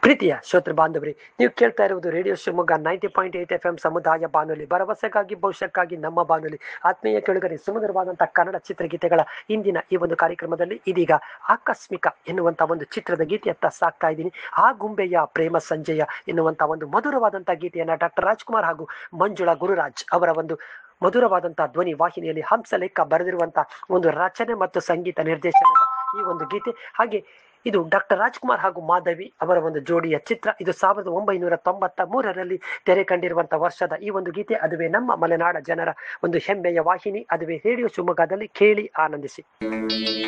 ಪ್ರೀತಿಯ ಶ್ರೋತೃ ಬಾಂಧವರಿ ನೀವು ಕೇಳ್ತಾ ಇರುವುದು radio Shivamogga ninety point eight F M ಸಮುದಾಯ ಬಾನುಲಿ ಭರವಸೆಗಾಗಿ ಭವಿಷ್ಯಕ್ಕಾಗಿ ನಮ್ಮ ಬಾನುಲಿ ಆತ್ಮೀಯ ಕೆಳಗರೆ ಸುಮಧುರವಾದಂತಹ ಕನ್ನಡ ಚಿತ್ರಗೀತೆಗಳ ಇಂದಿನ ಈ ಒಂದು ಕಾರ್ಯಕ್ರಮದಲ್ಲಿ ಇದೀಗ ಆಕಸ್ಮಿಕ ಎನ್ನುವಂತ ಒಂದು ಚಿತ್ರದ ಗೀತೆಯತ್ತ ಸಾಕ್ತಾ ಇದ್ದೀನಿ ಆ ಗುಂಬೆಯ ಪ್ರೇಮ ಸಂಜಯ ಎನ್ನುವಂತ ಒಂದು ಮಧುರವಾದಂತಹ ಗೀತೆಯನ್ನ ಡಾಕ್ಟರ್ ರಾಜ್ಕುಮಾರ್ ಹಾಗೂ ಮಂಜುಳಾ ಗುರುರಾಜ್ ಅವರ ಒಂದು ಮಧುರವಾದಂತಹ ಧ್ವನಿ ವಾಹಿನಿಯಲ್ಲಿ ಹಂಸಲೇಖ ಬರೆದಿರುವಂತಹ ಒಂದು ರಚನೆ ಮತ್ತು ಸಂಗೀತ ನಿರ್ದೇಶನದ ಈ ಒಂದು ಗೀತೆ ಹಾಗೆ ಇದು ಡಾಕ್ಟರ್ ರಾಜ್ಕುಮಾರ್ ಹಾಗೂ ಮಾಧವಿ ಅವರ ಒಂದು ಜೋಡಿಯ ಚಿತ್ರ ಇದು ಸಾವಿರದ ಒಂಬೈನೂರ ತೊಂಬತ್ತ ಮೂರರಲ್ಲಿ ತೆರೆ ಕಂಡಿರುವಂತಹ ವರ್ಷದ ಈ ಒಂದು ಗೀತೆ ಅದುವೇ ನಮ್ಮ ಮಲೆನಾಡ ಜನರ ಒಂದು ಹೆಮ್ಮೆಯ ವಾಹಿನಿ ಅದುವೇ ರೇಡಿಯೋ ಶಿವಮೊಗ್ಗದಲ್ಲಿ ಕೇಳಿ ಆನಂದಿಸಿ